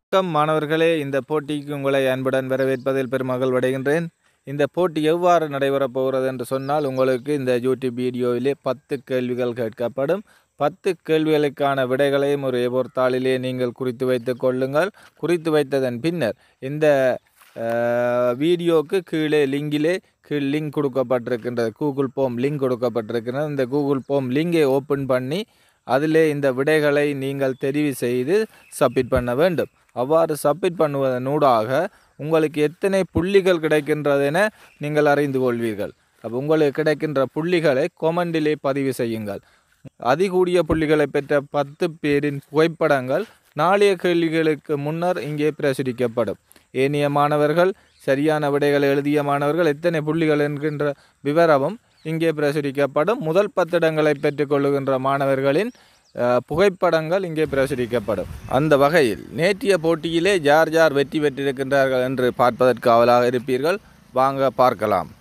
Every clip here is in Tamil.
வணக்கம் மாணவர்களே இந்த போட்டிக்கு உங்களை அன்புடன் வரவேற்பதில் பெருமகிழ்வடைகின்றேன் இந்த போட்டி எவ்வாறு நடைபெறப் போகிறது என்று சொன்னால் உங்களுக்கு இந்த யூடியூப் வீடியோவிலே பத்து கேள்விகள் கேட்கப்படும் பத்து கேள்விகளுக்கான விடைகளையும் ஒரு ஏபோர் தாளிலே நீங்கள் குறித்து வைத்துக் கொள்ளுங்கள் குறித்து வைத்ததன் பின்னர் இந்த அஹ், வீடியோக்கு கீழே லிங்கிலே கீழ் லிங்க் கொடுக்கப்பட்டிருக்கின்றது கூகுள் போம் லிங்க் கொடுக்கப்பட்டிருக்கிறது இந்த கூகுள் போம் லிங்கை ஓப்பன் பண்ணி அதிலே இந்த விடைகளை நீங்கள் தெரிவு செய்து சப்மிட் பண்ண வேண்டும் அவ்வாறு சப்மிட் பண்ணுவதனூடாக உங்களுக்கு எத்தனை புள்ளிகள் கிடைக்கின்றதென நீங்கள் அறிந்து கொள்வீர்கள் அப்போ உங்களுக்கு கிடைக்கின்ற புள்ளிகளை கொமெண்டிலே பதிவு செய்யுங்கள் அதிகூடிய புள்ளிகளை பெற்ற பத்து பேரின் புகைப்படங்கள் நாளைய கேள்விகளுக்கு முன்னர் இங்கே பிரசுரிக்கப்படும் ஏனைய மாணவர்கள் சரியான விடைகளை எழுதிய மாணவர்கள் எத்தனை புள்ளிகள் என்கின்ற விவரமும் இங்கே பிரசுரிக்கப்படும் முதல் பத்திடங்களை பெற்றுக்கொள்ளுகின்ற மாணவர்களின் அஹ், புகைப்படங்கள் இங்கே பிரசுரிக்கப்படும் அந்த வகையில் நேற்றைய போட்டியிலே யார் யார் வெற்றி பெற்றிருக்கின்றார்கள் என்று பார்ப்பதற்கு ஆவலாக இருப்பீர்கள் வாங்க பார்க்கலாம்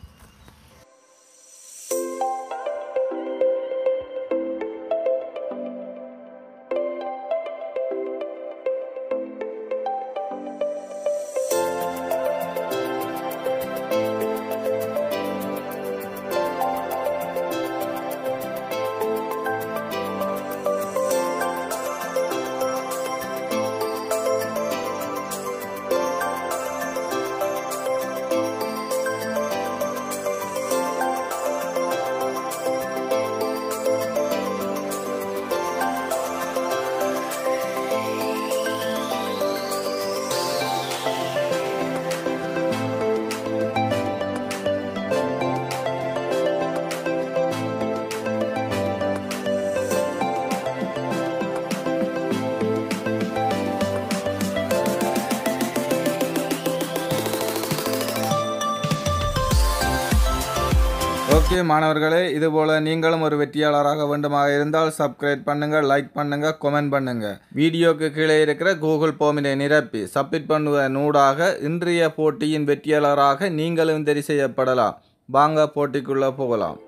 ஓகே மாணவர்களே இதுபோல் நீங்களும் ஒரு வெற்றியாளராக வேண்டுமாக இருந்தால் சப்ஸ்கிரைப் பண்ணுங்கள் லைக் பண்ணுங்கள் கமெண்ட் பண்ணுங்கள் வீடியோக்கு கீழே இருக்கிற கூகுள் போமினை நிரப்பி சப்மிட் பண்ணுவதன் ஊடாக இன்றைய போட்டியின் வெற்றியாளராக நீங்களும் தெரிவு செய்யப்படலாம் வாங்க போட்டிக்குள்ளே போகலாம்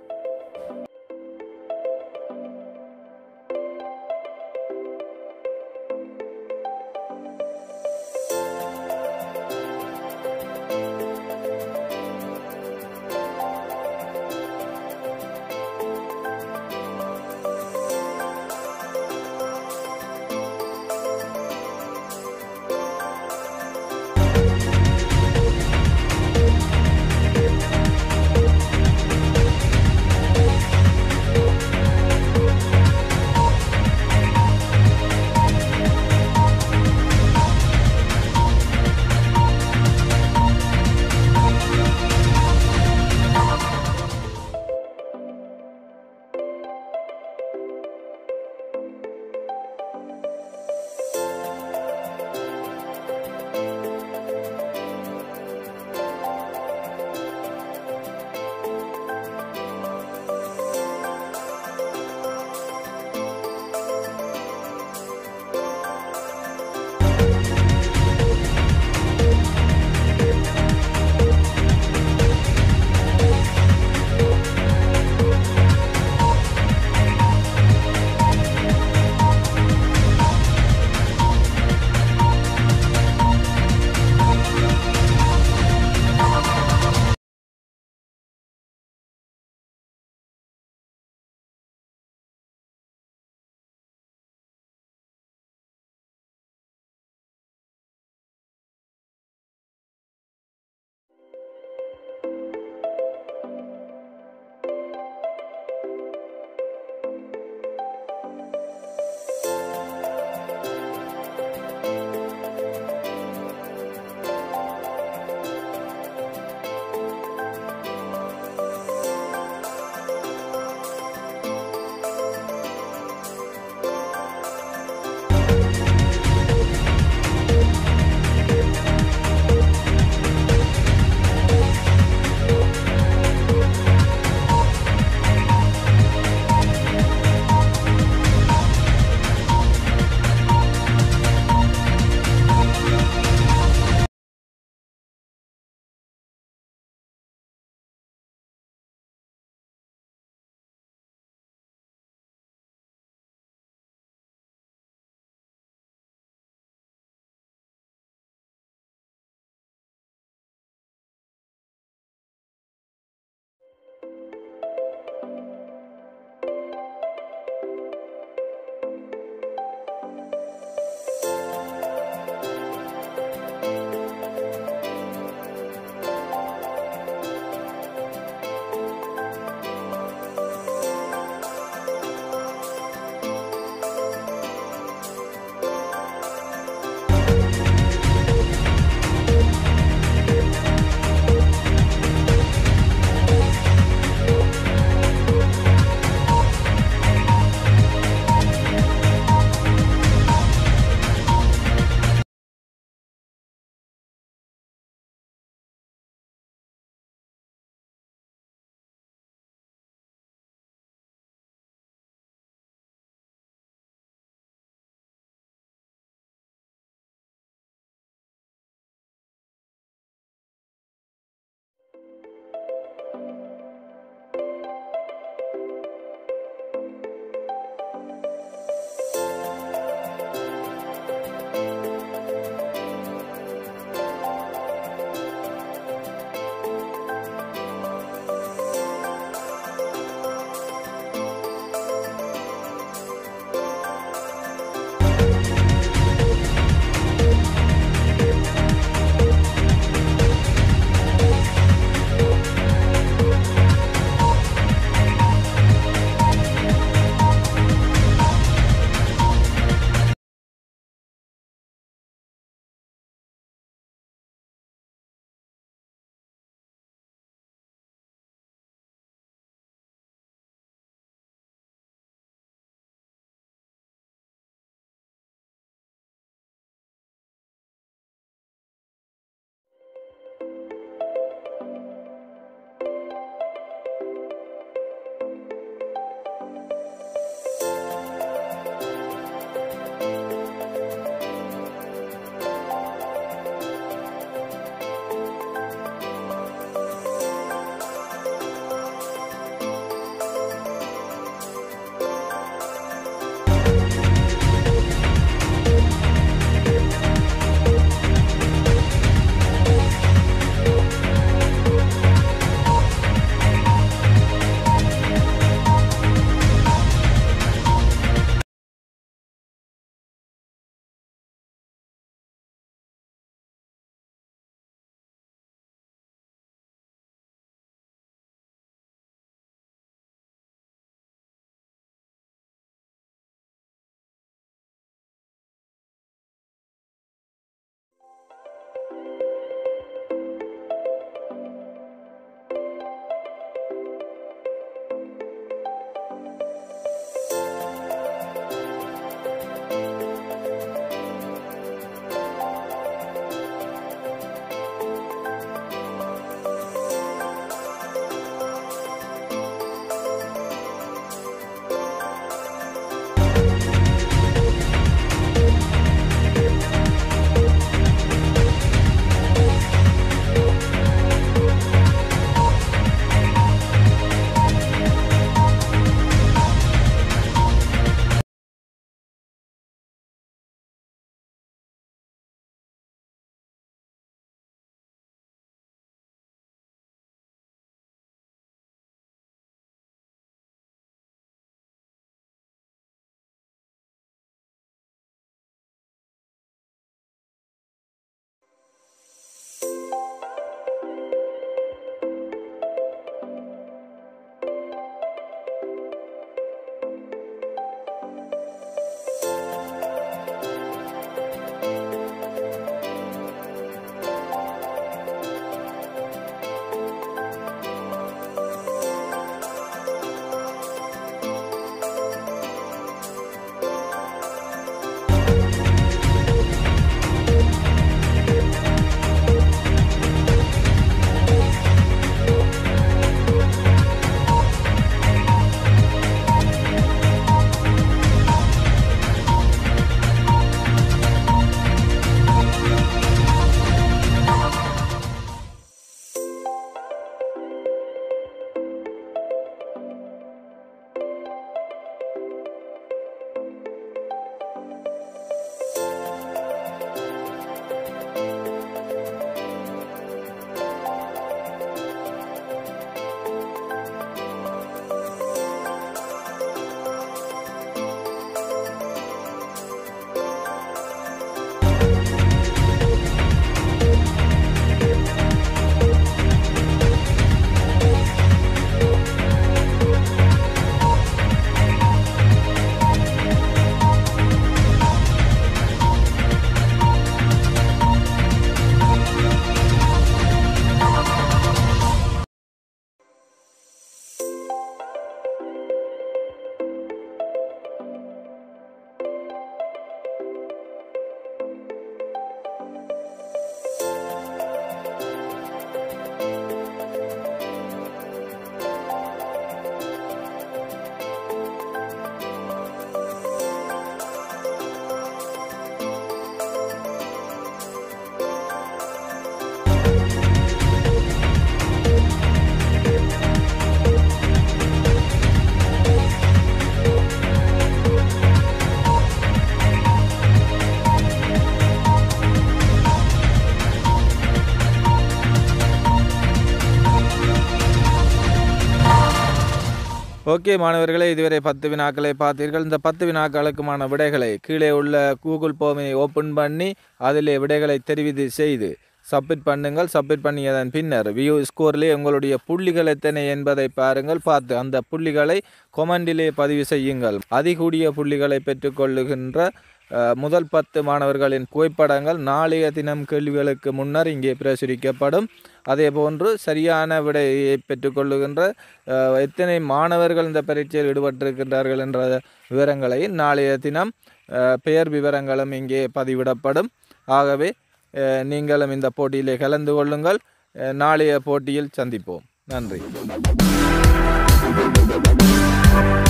ஓகே மாணவர்களே இதுவரை பத்து வினாக்களை பார்த்தீர்கள் இந்த பத்து வினாக்களுக்குமான விடைகளை கீழே உள்ள கூகுள் போமினை ஓப்பன் பண்ணி அதிலே விடைகளை தெரிவித்து செய்து சப்மிட் பண்ணுங்கள் சப்மிட் பண்ணியதன் பின்னர் வியூ ஸ்கோரிலே உங்களுடைய புள்ளிகள் எத்தனை என்பதை பாருங்கள் பார்த்து அந்த புள்ளிகளை கொமெண்டிலே பதிவு செய்யுங்கள் அதிகூடிய புள்ளிகளை பெற்றுக்கொள்ளுகின்ற அஹ், முதல் பத்து மாணவர்களின் புகைப்படங்கள் நாளைய தினம் கேள்விகளுக்கு முன்னர் இங்கே பிரசுரிக்கப்படும் அதே போன்று சரியான விடையை பெற்றுக்கொள்ளுகின்ற அஹ், எத்தனை மாணவர்கள் இந்த பரீட்சையில் ஈடுபட்டிருக்கின்றார்கள் என்ற விவரங்களை நாளைய தினம் அஹ், பெயர் விவரங்களும் இங்கே பதிவிடப்படும் ஆகவே அஹ், நீங்களும் இந்த போட்டியிலே கலந்து கொள்ளுங்கள் அஹ், நாளைய போட்டியில் சந்திப்போம் நன்றி